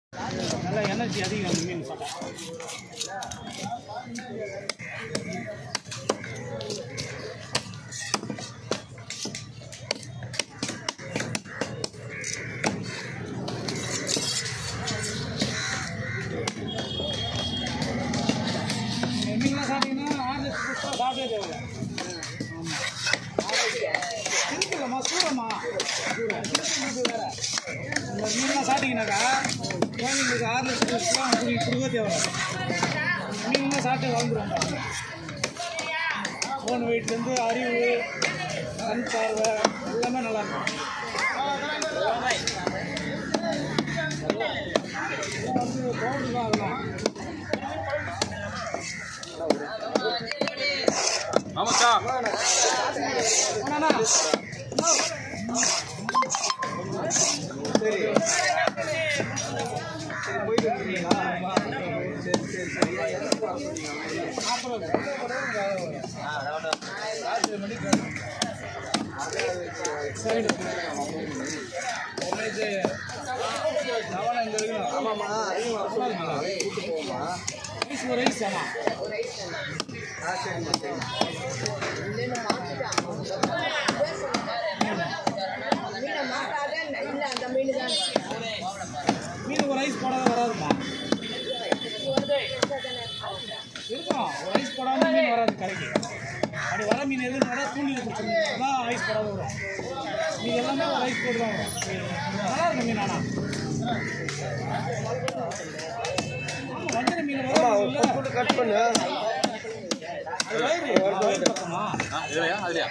நல்லா எனர்ஜி அதிகம் அந்த மீன் சாப்பிட்டா இந்த மீன்லாம் சாப்பிட்டீங்கன்னா ஆர்எஸ் புதுசாக சாப்பிட்டே தேவையில்ல இருக்குல்லம்மா சூரம்மா இது வேற இந்த மீன்லாம் சாப்பிட்டீங்கன்னாக்கா குழந்தைங்களுக்கு ஆர்எஸ் புதுசுலாம் குடி கொடுக்க தேவை மீன்லாம் சாப்பிட்டு வளர்ந்துருவாங்க ஃபோன் வெயிட்லேருந்து அறிவு கண் பார்வை எல்லாமே நல்லா இருக்கும் இதெல்லாம் வந்து பவுடர் தான் அதெல்லாம் ஆமாக்கா அண்ணா சரி சரி போயிட்டு இருக்கீங்களா சரி சரி சரி சரி இது தவணை இங்கே இருக்கணும் ஆமாம்மா கூட்டு போவோமா ரைஸ் ஒரு ரைஸ் ஆமாம் ஆ சரிம்மா சரிம்மா மீன் ஒரு ரைஸ் போடாத வராதுமா இருக்கும் ஒரு ரைஸ் போடாம மீன் வராது கரைக்கு அப்படி வர மீன் எதுன்னு வர தூண்டில் பிடிச்சிருந்தோம் தான் ரைஸ் போடாத வரும் மீன் எல்லாமே ஒரு ரைஸ் போட்டு தான் வரும் நல்லா இருக்கும் மீன் ஆனால் ஆமாம் வஞ்சர மீன் வரும் கட் பண்ணு அது வயிறு வயிறு பக்கமா ஆ இதுலையா அதுலையா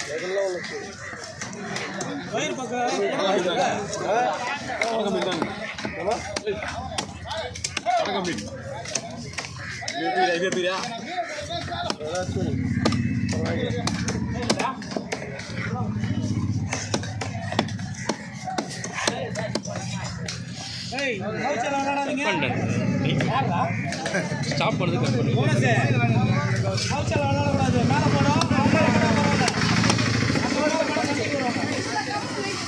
வயிறு பக்கம் போடாதீங்க. வணக்கம் மீன் தாங்க வணக்கம் மீன் இது எப்படியா இது எப்படியா ஏய் கவுச்சல விளையாடாதீங்க யாரா ஸ்டாப் பண்ணது கட் பண்ணி போனஸ் கவுச்சல விளையாடக்கூடாது மேலே போடும் அவங்க விளையாட பரவாயில்ல நம்ம விளையாட மேலே கட்டிட்டு வருவாங்க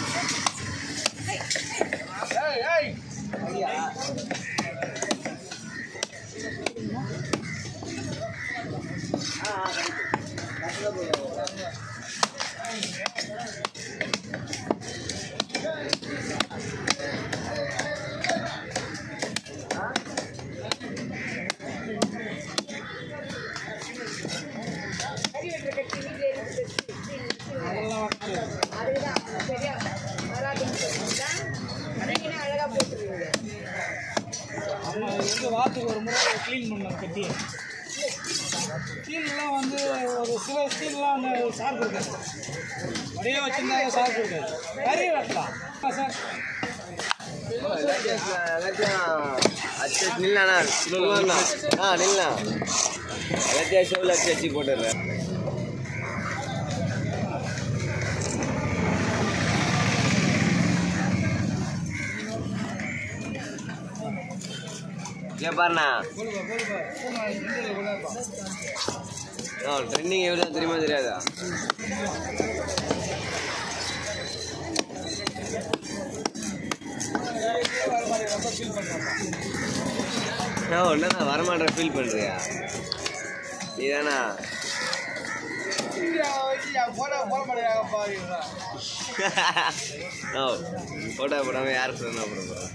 அதெல்லாம் வராது. ஆமா இது வந்து வாரத்துக்கு ஒரு முறை க்ளீன் பண்ணணும் கட்டி ஸ்டீல்லாம் வந்து ஒரு சில ஸ்டீல்லாம் அந்த ஷார்ப் இருக்காது அப்படியே வச்சிருந்தா ஷார்ப் இருக்காது நிறைய வெட்டலாம் ஆ, சார் எல்லாத்தையும் நில்லண்ணா சொல்லுவாண்ணா ஆ நில்லா எல்லாத்தையும் ஷோவில் வச்சு வச்சு போட்டுடுறேன் இங்கே பாருண்ணா ட்ரெண்டிங் எவ்வளோ தெரியுமா தெரியாதா நான் ஒன்றா வரமாட்டேன் ஃபீல் பண்ணுறியா நீ தானா ஓ ஃபோட்டோ போடாமல் யார் சொன்னா போட போகிறோம்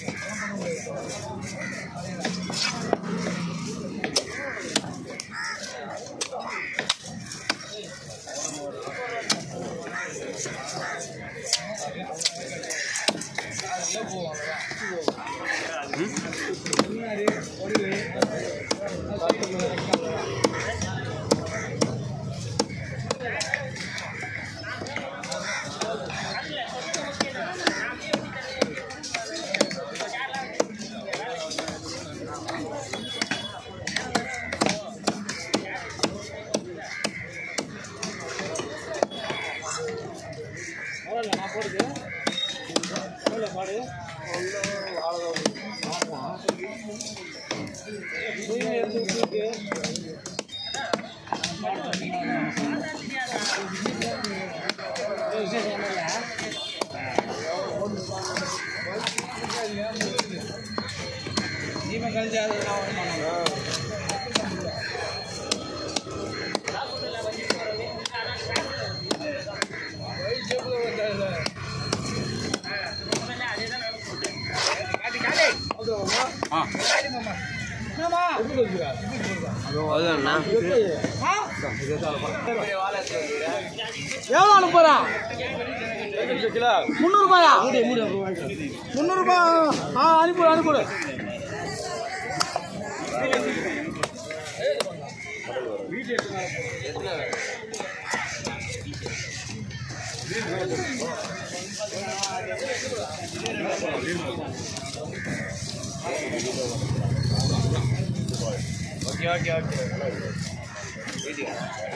பரவாயில்ல நான் போடுது எவ்வளோ பாடு தூய்மை இருந்து விட்டுருக்கு விசேஷம் ஒன்றும் இல்லை. டீமை கழிச்சு அது நான் வர மாட்டேன் என்னம்மா? அதுதான்ண்ணா ஆ? எவ்வளோ அனுப்புறா முந்நூறுபாயா முந்நூறுபா ஆ அனுப்பிடு அனுப்பிடு ஓகே ஓகே ஓகே வீடியோ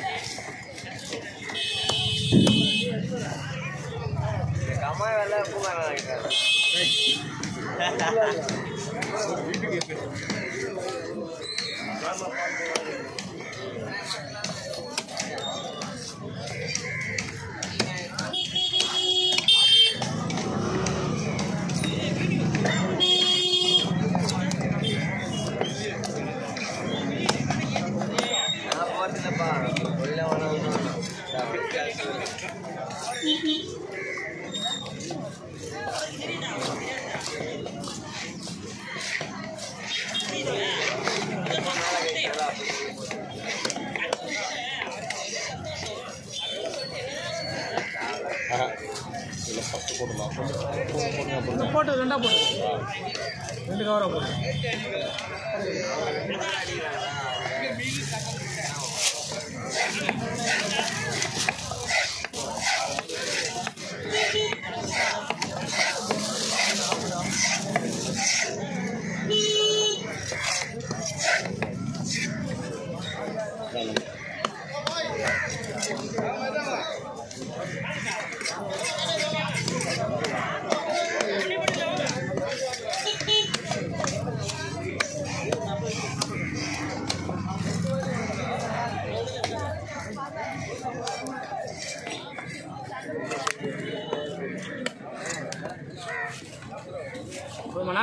கம்மா வேலை பூங்கா நினைக்கிறேன் நான் போகிறதில்லப்பா வெளில வேணாம் இந்த போட்டு ரெண்டா போட்டு ரெண்டு கவரா போட்டு போதுமாண்ணா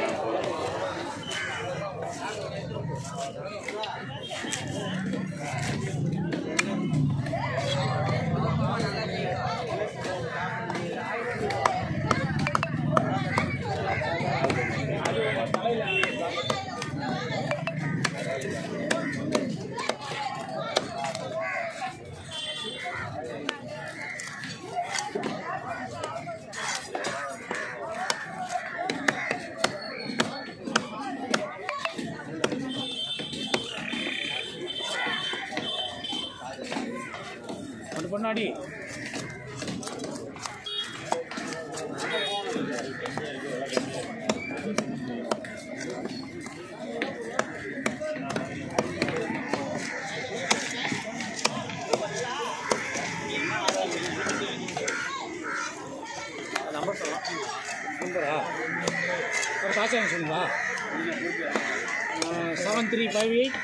ஒன்று பொண்ணாடி நம்பர் சொல்லலாம் நம்பரா ஒரு காசு எனக்கு சொல்லுங்களா seven three five eight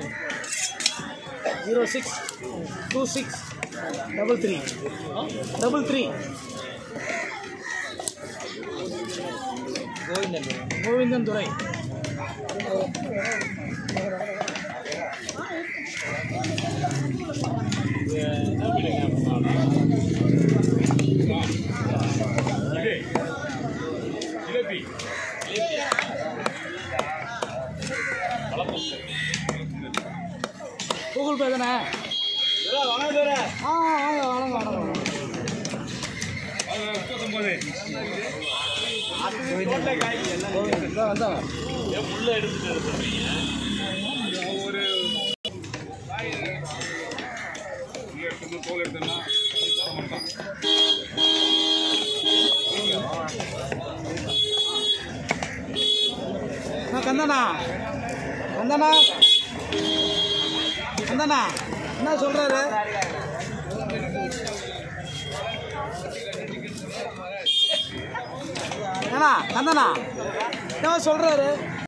zero six two six double three double three Govindan Durai Google பே தானே ஆ வாங்க வாங்க வாங்க வாங்க இந்தா, இந்தா. அண்ணா, கந்தனா கந்தனா கந்தனா என்ன சொல்றாரு ஏண்ணா கந்தனா என்ன சொல்றாரு